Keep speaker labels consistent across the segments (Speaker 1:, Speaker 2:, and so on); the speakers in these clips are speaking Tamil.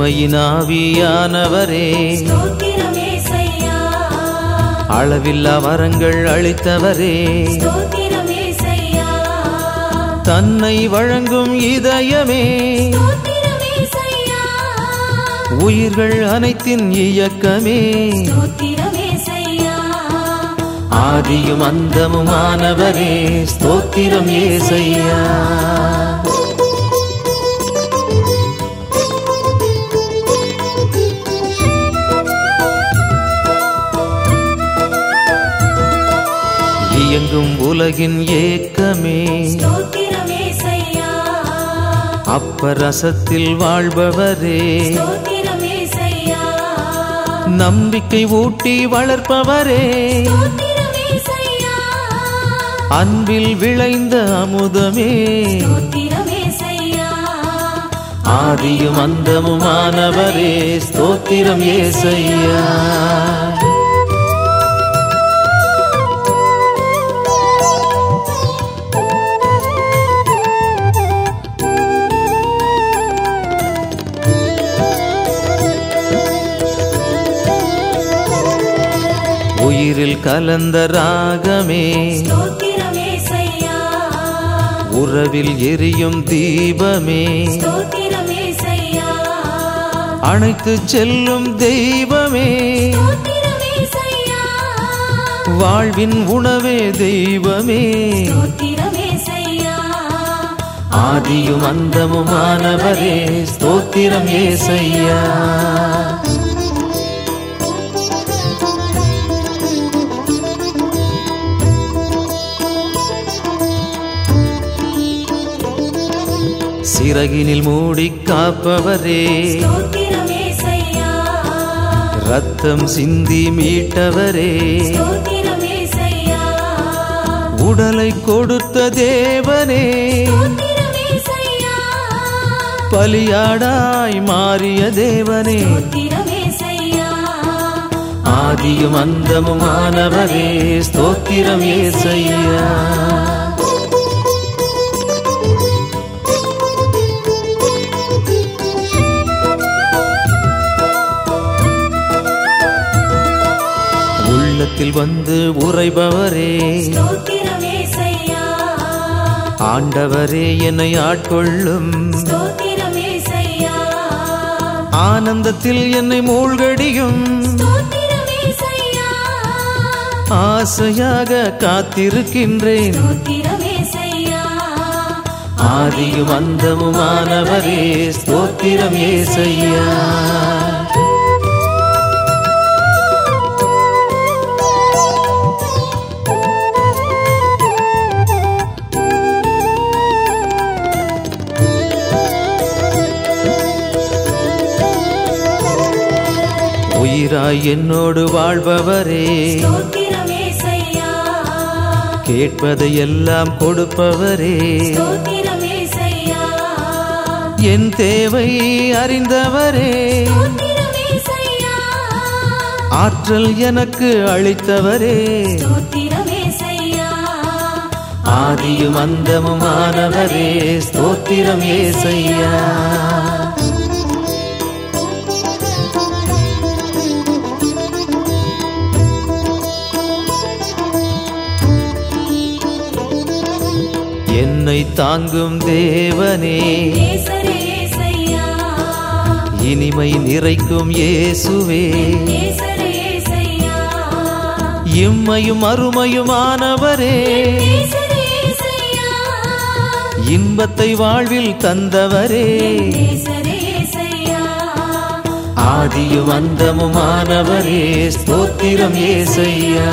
Speaker 1: உண்மையின் ஆவியானவரே
Speaker 2: ஸ்தோத்திரம் ஏசையா
Speaker 1: அளவில்லா வரங்கள் அளித்தவரே
Speaker 2: ஸ்தோத்திரம் ஏசையா
Speaker 1: தன்னை வழங்கும் இதயமே
Speaker 2: ஸ்தோத்திரம் ஏசையா
Speaker 1: உயிர்கள் அனைத்தின் இயக்கமே
Speaker 2: ஸ்தோத்திரம் ஏசையா
Speaker 1: ஆதியும் அந்தமுமானவரே ஸ்தோத்திரம் ஏசையா இயங்கும் உலகின் ஏக்கமே
Speaker 2: ஸ்தோத்திரம் ஏசையா
Speaker 1: அப்பரசத்தில் வாழ்பவரே
Speaker 2: ஸ்தோத்திரம் ஏசையா
Speaker 1: நம்பிக்கை ஊட்டி வளர்ப்பவரே
Speaker 2: ஸ்தோத்திரம் ஏசையா
Speaker 1: அன்பில் விளைந்த அமுதமே
Speaker 2: ஸ்தோத்திரம் ஏசையா
Speaker 1: ஆதியும் அந்தமுமானவரே ஸ்தோத்திரம் ஏசையா உயிரில் கலந்த ராகமே
Speaker 2: ஸ்தோத்திரம் ஏசையா
Speaker 1: உறவில் எரியும் தீபமே
Speaker 2: ஸ்தோத்திரம் ஏசையா
Speaker 1: அணைத்து செல்லும் தெய்வமே
Speaker 2: ஸ்தோத்திரம் ஏசையா
Speaker 1: வாழ்வின் உணவே தெய்வமே
Speaker 2: ஸ்தோத்திரம் ஏசையா
Speaker 1: ஆதியும் அந்தமுமானவரே ஸ்தோத்திரம் ஏசையா சிறகினில் மூடி காப்பவரே
Speaker 2: ஸ்தோத்திரம் ஏசையா
Speaker 1: ரத்தம் சிந்தி மீட்டவரே
Speaker 2: ஸ்தோத்திரம் ஏசையா
Speaker 1: உடலை கொடுத்த தேவனே
Speaker 2: ஸ்தோத்திரம் ஏசையா
Speaker 1: பலியாடாய் மாறிய தேவனே
Speaker 2: ஸ்தோத்திரம் ஏசையா
Speaker 1: ஆதியும் அந்தமுமானவரே ஸ்தோத்திரம் ஏசையா உள்ளத்தில் வந்து உறைபவரே
Speaker 2: ஸ்தோத்திரம் ஏசையா
Speaker 1: ஆண்டவரே என்னை ஆட்கொள்ளும்
Speaker 2: ஸ்தோத்திரம் ஏசையா
Speaker 1: ஆனந்தத்தில் என்னை மூழ்கடியும்
Speaker 2: ஸ்தோத்திரம் ஏசையா
Speaker 1: ஆசையாக காத்திருக்கின்றேன்
Speaker 2: ஸ்தோத்திரம் ஏசையா
Speaker 1: ஆதியும் அந்தமுமானவரே ஸ்தோத்திரம் ஏசையா உயிராய் என்னோடு வாழ்பவரே
Speaker 2: ஸ்தோத்திரம் ஏசையா
Speaker 1: கேட்பதை எல்லாம் கொடுப்பவரே
Speaker 2: ஸ்தோத்திரம் ஏசையா
Speaker 1: என் தேவை அறிந்தவரே
Speaker 2: ஸ்தோத்திரம் ஏசையா
Speaker 1: ஆற்றல் எனக்கு அளித்தவரே
Speaker 2: ஸ்தோத்திரம் ஏசையா
Speaker 1: ஆதியும் அந்தமுமானவரே ஸ்தோத்திரம் ஏசையா என்னை தாங்கும் தேவனே
Speaker 2: நேசரே ஏசையா
Speaker 1: இனிமை நிறைக்கும் இயேசுவே
Speaker 2: நேசரே ஏசையா
Speaker 1: இம்மையும் அருமையுமானவரே
Speaker 2: நேசரே ஏசையா
Speaker 1: இன்பத்தை வாழ்வில் தந்தவரே
Speaker 2: நேசரே ஏசையா
Speaker 1: ஆதியும் அந்தமுமானவரே ஸ்தோத்திரம் ஏசையா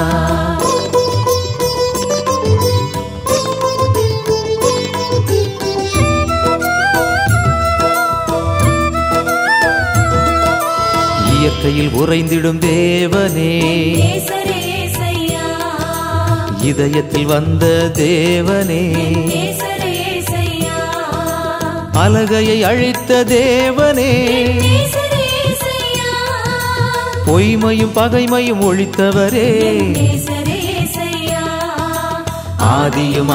Speaker 1: இயற்கையில் உறைந்திடும் தேவனே
Speaker 2: நேசரே ஏசையா
Speaker 1: இதயத்தில் வந்த தேவனே
Speaker 2: நேசரே ஏசையா
Speaker 1: அலகையை அழித்த தேவனே
Speaker 2: நேசரே ஏசையா
Speaker 1: பொய்மையும் பகைமையும் ஒழித்தவரே
Speaker 2: நேசரே ஏசையா
Speaker 1: ஆதியும்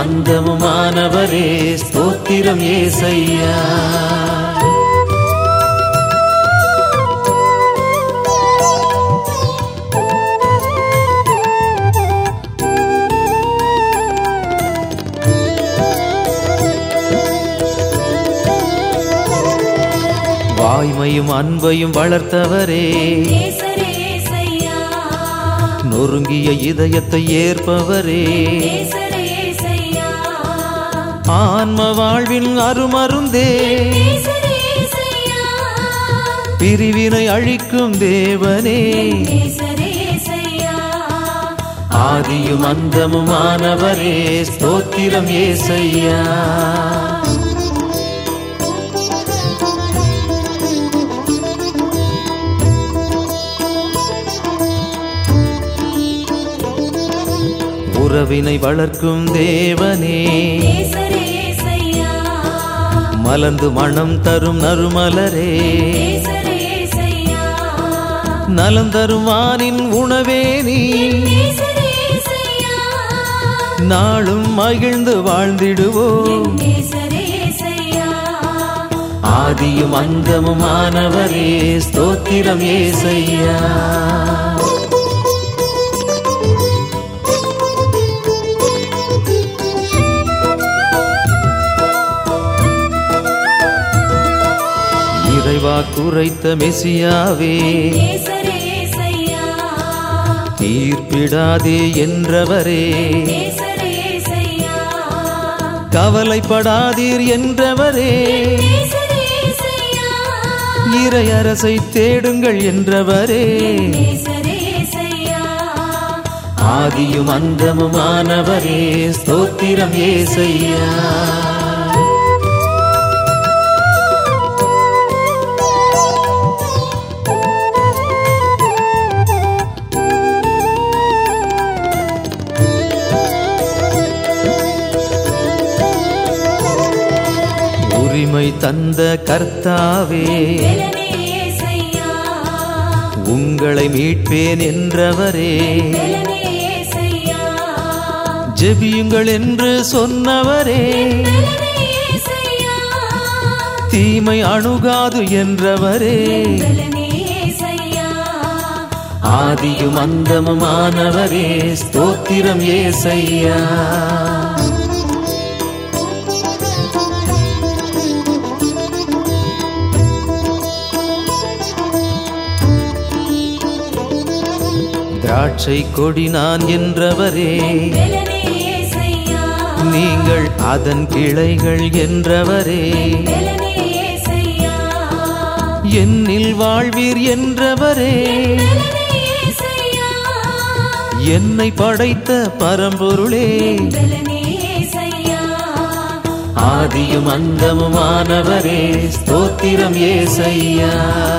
Speaker 1: அந்தமுமானவரே ஸ்தோத்திரம் ஏசையா தாய்மையும் அன்பையும் வளர்த்தவரே
Speaker 2: நேசரே ஏசையா
Speaker 1: நொறுங்கிய இதயத்தை ஏற்பவரே
Speaker 2: நேசரே ஏசையா
Speaker 1: ஆன்ம வாழ்வின் அருமருந்தே
Speaker 2: நேசரே ஏசையா
Speaker 1: பிரிவினை அழிக்கும் தேவனே
Speaker 2: நேசரே ஏசையா
Speaker 1: ஆதியும் அந்தமுமானவரே ஸ்தோத்திரம் ஏசையா உறவினை வளர்க்கும் தேவனே
Speaker 2: நேசரே ஏசையா
Speaker 1: மலர்ந்து மனம் தரும் நறுமலரே
Speaker 2: நேசரே ஏசையா
Speaker 1: நலம் தரும் வானின் உணவே நீ
Speaker 2: நேசரே ஏசையா
Speaker 1: நாளும் மகிழ்ந்து வாழ்ந்திடுவோம்
Speaker 2: நேசரே ஏசையா
Speaker 1: ஆதியும் அந்தமுமானவரே ஸ்தோத்திரம் ஏசையா இறைவா குறைத்த மெசியாவே
Speaker 2: நேசரே ஏசையா
Speaker 1: தீர்ப்பிடாதே என்றவரே
Speaker 2: நேசரே ஏசையா
Speaker 1: கவலைப்படாதீர் என்றவரே
Speaker 2: நேசரே ஏசையா
Speaker 1: இறையரசை தேடுங்கள் என்றவரே
Speaker 2: நேசரே ஏசையா
Speaker 1: ஆதியும் அந்தமுமானவரே ஸ்தோத்திரம் ஏசையா உரிமை தந்த கர்த்தாவே
Speaker 2: வெலனே ஏசையா
Speaker 1: உங்களை மீட்பேன் என்றவரே
Speaker 2: வெலனே ஏசையா
Speaker 1: ஜெபியுங்கள் என்று சொன்னவரே
Speaker 2: வெலனே ஏசையா
Speaker 1: தீமை அணுகாது என்றவரே
Speaker 2: வெலனே ஏசையா
Speaker 1: ஆதியும் அந்தமுமானவரே ஸ்தோத்திரம் ஏசையா திராட்சை கொடி நான் என்றவரே
Speaker 2: வெலனே ஏசையா
Speaker 1: நீங்கள் அதன் கிளைகள் என்றவரே
Speaker 2: வெலனே ஏசையா
Speaker 1: என்னில் வாழ்வீர் என்றவரே
Speaker 2: வெலனே ஏசையா
Speaker 1: என்னை படைத்த பரம்பொருளே
Speaker 2: வெலனே ஏசையா
Speaker 1: ஆதியும் அந்தமுமானவரே ஸ்தோத்திரம் ஏசையா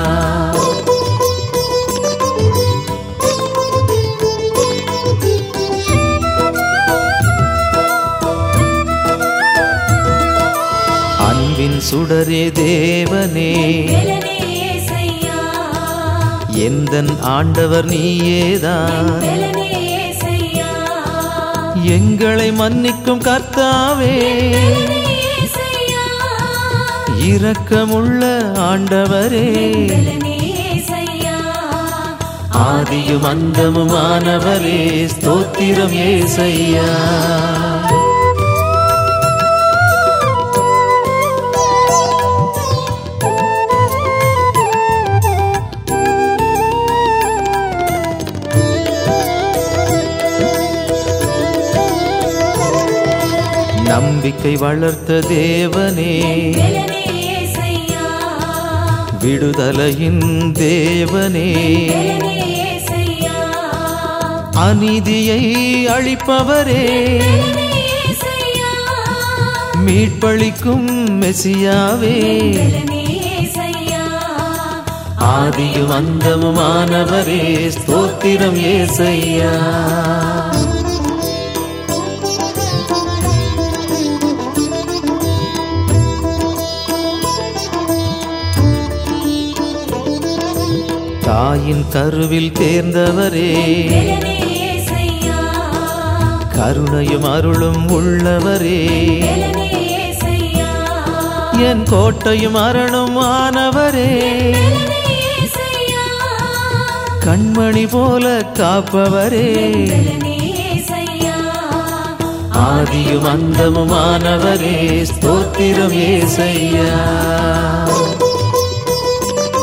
Speaker 1: அன்பின் சுடரே தேவனே
Speaker 2: வெலனே ஏசையா
Speaker 1: எந்தன் ஆண்டவர் நீயேதான்
Speaker 2: வெலனே ஏசையா
Speaker 1: எங்களை மன்னிக்கும் கர்த்தாவே
Speaker 2: வெலனே ஏசையா
Speaker 1: இரக்கமுள்ள ஆண்டவரே
Speaker 2: வெலனே ஏசையா
Speaker 1: ஆதியும் அந்தமுமானவரே ஸ்தோத்திரம் ஏசையா நம்பிக்கை வளர்த்த தேவனே
Speaker 2: வெலனே ஏசையா
Speaker 1: விடுதலையின் தேவனே
Speaker 2: வெலனே ஏசையா
Speaker 1: அநீதியை அழிப்பவரே
Speaker 2: வெலனே ஏசையா
Speaker 1: மீட்பளிக்கும் மெசியாவே
Speaker 2: வெலனே ஏசையா
Speaker 1: ஆதியும் அந்தமுமானவரே ஸ்தோத்திரம் ஏசையா தாயின் கருவில் தேர்ந்தவரே
Speaker 2: வெலனே ஏசையா
Speaker 1: கருணையும் அருளும் உள்ளவரே
Speaker 2: வெலனே ஏசையா
Speaker 1: என் கோட்டையும் அரணும் ஆனவரே
Speaker 2: வெலனே ஏசையா
Speaker 1: கண்மணி போல காப்பவரே
Speaker 2: வெலனே ஏசையா
Speaker 1: ஆதியும் அந்தமுமானவரே ஸ்தோத்திரம் ஏசையா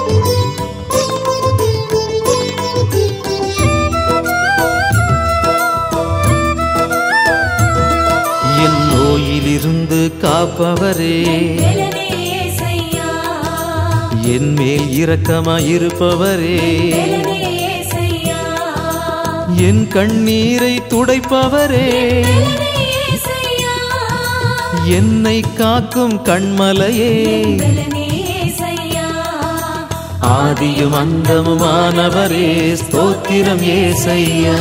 Speaker 1: காப்பவரே
Speaker 2: வேலனே ஏசையா
Speaker 1: என் மேல் இரக்கமாயிருப்பவரே
Speaker 2: வேலனே ஏசையா
Speaker 1: என் கண்ணீரை துடைப்பவரே
Speaker 2: வேலனே ஏசையா
Speaker 1: என்னை காக்கும் கண்மலையே
Speaker 2: வேலனே ஏசையா
Speaker 1: ஆதியும் அந்தமுமானவரே ஸ்தோத்திரம் ஏசையா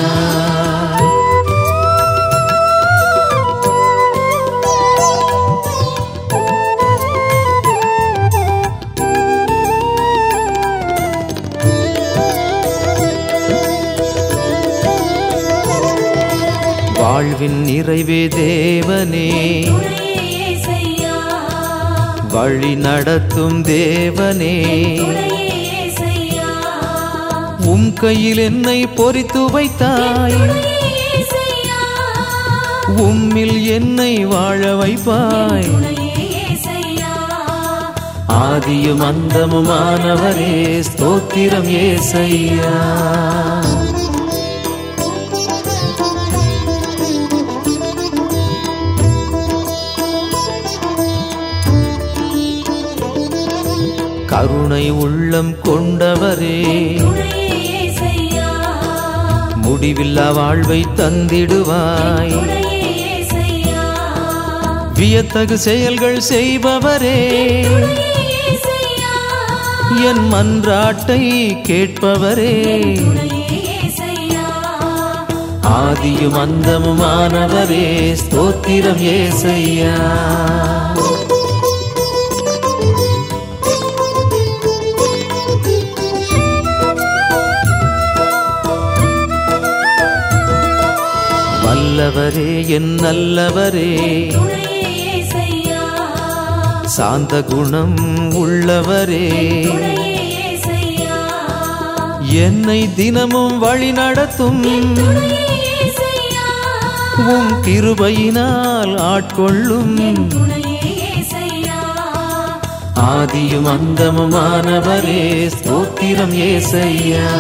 Speaker 1: வாழ்வின் நிறைவே தேவனே
Speaker 2: துணையே ஏசையா
Speaker 1: வழி நடத்தும் தேவனே
Speaker 2: துணையே ஏசையா
Speaker 1: உம் கையில் என்னை பொறித்து வைத்தாய்
Speaker 2: துணையே ஏசையா
Speaker 1: உம்மில் என்னை வாழ வைப்பாய்
Speaker 2: துணையே ஏசையா
Speaker 1: ஆதியும் அந்தமுமானவரே ஸ்தோத்திரம் ஏசையா கருணை உள்ளம் கொண்டவரே
Speaker 2: துணையே ஏசையா
Speaker 1: முடிவில்லா வாழ்வை தந்திடுவாய்
Speaker 2: துணையே ஏசையா
Speaker 1: வியத்தகு செயல்கள் செய்பவரே
Speaker 2: துணையே ஏசையா
Speaker 1: என் மன்றாட்டை கேட்பவரே
Speaker 2: துணையே ஏசையா
Speaker 1: ஆதியும் அந்தமுமானவரே ஸ்தோத்திரம் ஏசையா வல்லவரே என் நல்லவரே
Speaker 2: துணையே ஏசையா
Speaker 1: சாந்த குணம் உள்ளவரே
Speaker 2: துணையே ஏசையா
Speaker 1: என்னை தினமும் வழி நடத்தும்
Speaker 2: துணையே ஏசையா
Speaker 1: உம் கிருபையினால் ஆட்கொள்ளும்
Speaker 2: துணையே ஏசையா
Speaker 1: ஆதியும் அந்தமுமானவரே ஸ்தோத்திரம் ஏசையா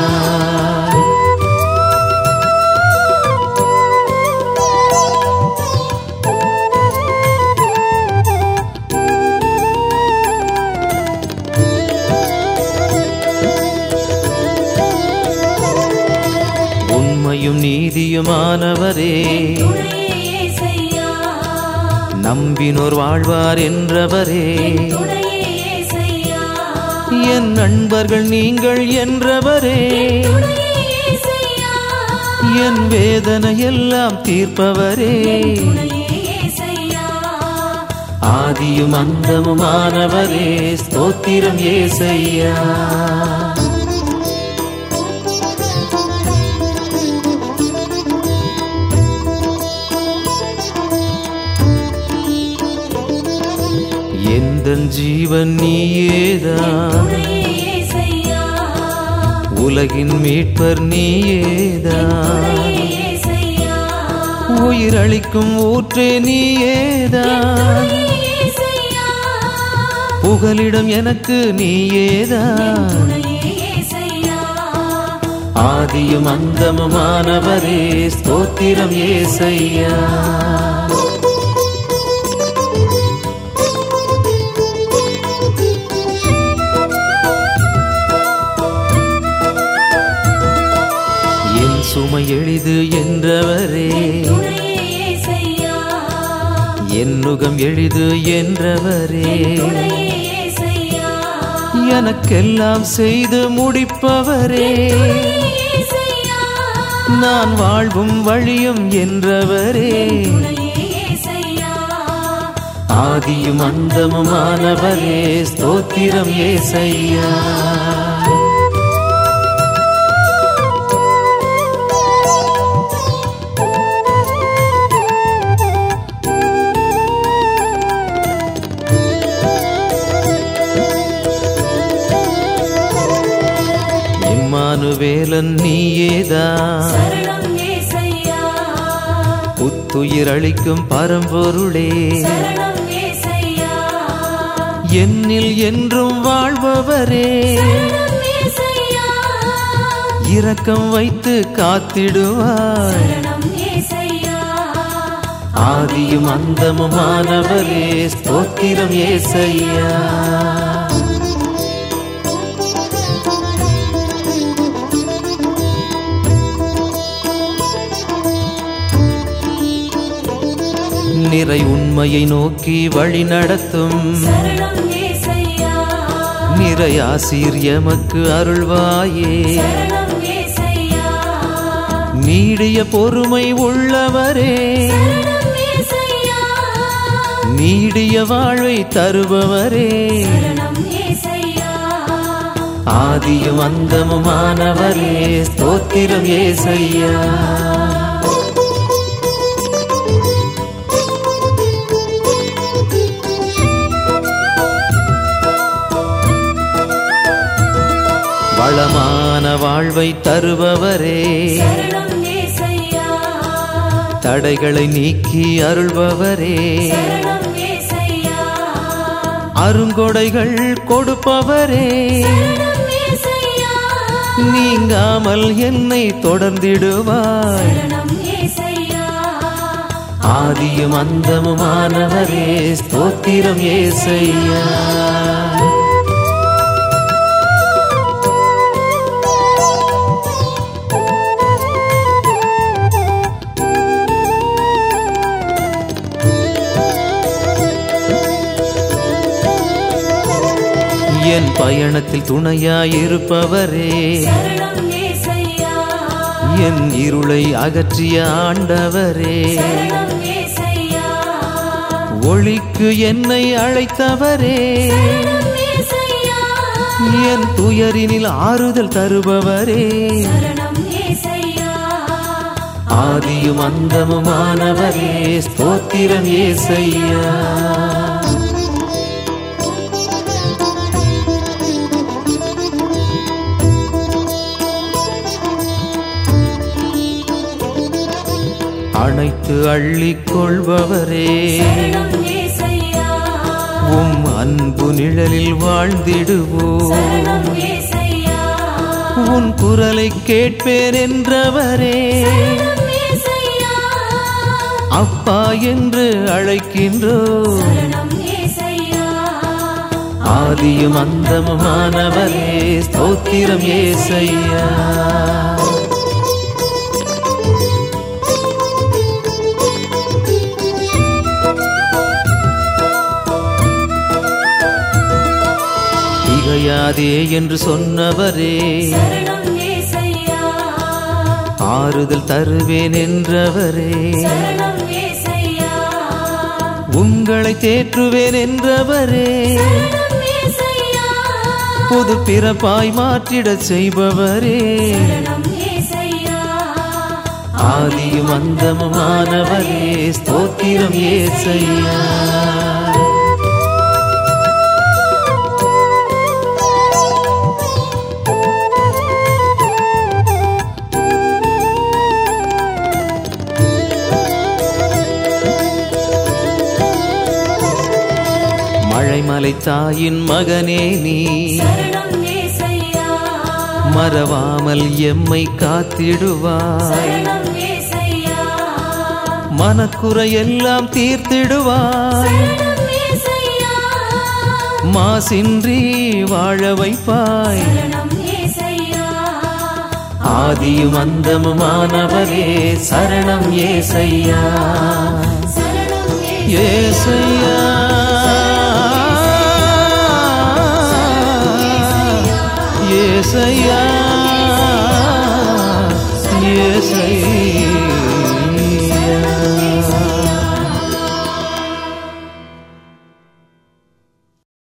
Speaker 1: உண்மையும் நீதியுமானவரே
Speaker 2: துணையே ஏசையா
Speaker 1: நம்பினோர் வாழ்வார் என்றவரே
Speaker 2: துணையே ஏசையா
Speaker 1: என் நண்பர்கள் நீங்கள் என்றவரே
Speaker 2: துணையே ஏசையா
Speaker 1: என் வேதனையெல்லாம் தீர்ப்பவரே
Speaker 2: துணையே ஏசையா
Speaker 1: ஆதியும் அந்தமுமானவரே ஸ்தோத்திரம் ஏசையா எந்த ஜீவன் நீயேதான்
Speaker 2: துணையே ஏசையா
Speaker 1: உலகின் மீட்பர் நீயேதான்
Speaker 2: துணையே ஏசையா
Speaker 1: உயிரளிக்கும் ஊற்றே நீயேதான்
Speaker 2: துணையே ஏசையா
Speaker 1: புகலிடம் எனக்கு நீயேதான்
Speaker 2: துணையே ஏசையா
Speaker 1: ஆதியும் அந்தமுமானவரே ஸ்தோத்திரம் ஏசையா என் சுமை எளிது என்றவரே
Speaker 2: துணையே ஏசையா
Speaker 1: என் நுகம் எளிது என்றவரே
Speaker 2: துணையே ஏசையா
Speaker 1: எனக்கெல்லாம் செய்து முடிப்பவரே
Speaker 2: ஏசையா
Speaker 1: நான் வாழ்வும் வழியும் என்றவரே
Speaker 2: துணையே ஏசையா
Speaker 1: ஆதியும் அந்தமுமானவரே ஸ்தோத்திரம் ஏசையா இம்மானுவேலன் நீயேதான்
Speaker 2: சரணம் ஏசையா
Speaker 1: புத்துயிர் அளிக்கும் பரம்பொருளே
Speaker 2: சரணம் ஏசையா
Speaker 1: என்னில் என்றும் வாழ்பவரே
Speaker 2: சரணம் ஏசையா
Speaker 1: இரக்கம் வைத்து காத்திடுவாய்
Speaker 2: சரணம் ஏசையா
Speaker 1: ஆதியும் அந்தமுமானவரே ஸ்தோத்திரம் ஏசையா நிறை உண்மையை நோக்கி வழி நடத்தும்
Speaker 2: சரணம் ஏசையா
Speaker 1: நிறை ஆசீர் எமக்கு அருள்வாயே
Speaker 2: சரணம் ஏசையா
Speaker 1: நீடிய பொறுமை உள்ளவரே
Speaker 2: சரணம் ஏசையா
Speaker 1: நீடிய வாழ்வை தருபவரே
Speaker 2: சரணம் ஏசையா
Speaker 1: ஆதியும் அந்தமுமானவரே ஸ்தோத்திரம் ஏசையா வளமான வாழ்வை தருபவரே
Speaker 2: சரணம் ஏசையா
Speaker 1: தடைகளை நீக்கி அருள்பவரே
Speaker 2: சரணம் ஏசையா
Speaker 1: அருங்கொடைகள் கொடுப்பவரே
Speaker 2: சரணம் ஏசையா
Speaker 1: நீங்காமல் என்னை தொடர்ந்திடுவாய்
Speaker 2: சரணம் ஏசையா
Speaker 1: ஆதியும் அந்தமுமானவரே ஸ்தோத்திரம் ஏசையா என் பயணத்தில் துணையாயிருப்பவரே
Speaker 2: சரணம் ஏசையா
Speaker 1: என் இருளை அகற்றிய ஆண்டவரே
Speaker 2: சரணம் ஏசையா
Speaker 1: ஒளிக்கு என்னை அழைத்தவரே
Speaker 2: சரணம் ஏசையா
Speaker 1: என் துயரினில் ஆறுதல் தருபவரே
Speaker 2: சரணம் ஏசையா
Speaker 1: ஆதியும் அந்தமுமானவரே ஸ்தோத்திரம் ஏசையா அனைத்து அள்ளிக் கொள்பவரே
Speaker 2: சரணம் ஏசையா
Speaker 1: உம் அன்பு நிழலில் வாழ்ந்திடுவோம்
Speaker 2: சரணம் ஏசையா
Speaker 1: உன் குரலை கேட்பேன் என்றவரே
Speaker 2: சரணம் ஏசையா
Speaker 1: அப்பா என்று அழைக்கின்றோ
Speaker 2: சரணம் ஏசையா
Speaker 1: ஆதியும் அந்தமுமானவரே ஸ்தோத்திரம் ஏசையா திகையாதே என்று சொன்னவரே
Speaker 2: சரணம் ஏசையா
Speaker 1: ஆறுதல் தருவேன் என்றவரே
Speaker 2: சரணம் ஏசையா
Speaker 1: உங்களை தேற்றுவேன் என்றவரே
Speaker 2: சரணம் ஏசையா
Speaker 1: புது பிறப்பாய் மாற்றிடச் செய்பவரே
Speaker 2: சரணம் ஏசையா
Speaker 1: ஆதியும் அந்தமுமானவரே ஸ்தோத்திரம் ஏசையா மழைமலை தாயின் மகனே நீ
Speaker 2: சரணம் ஏசையா
Speaker 1: மறவாமல் எம்மை காத்திடுவாய்
Speaker 2: சரணம் ஏசையா
Speaker 1: மனக்குறையெல்லாம் தீர்த்திடுவாய்
Speaker 2: சரணம் ஏசையா
Speaker 1: மாசின்றி வாழ வைப்பாய்
Speaker 2: சரணம் ஏசையா
Speaker 1: ஆதியும் அந்தமுமானவரே சரணம் ஏசையா
Speaker 2: சரணம்
Speaker 1: ஏசையா ஏசையா ஏசையா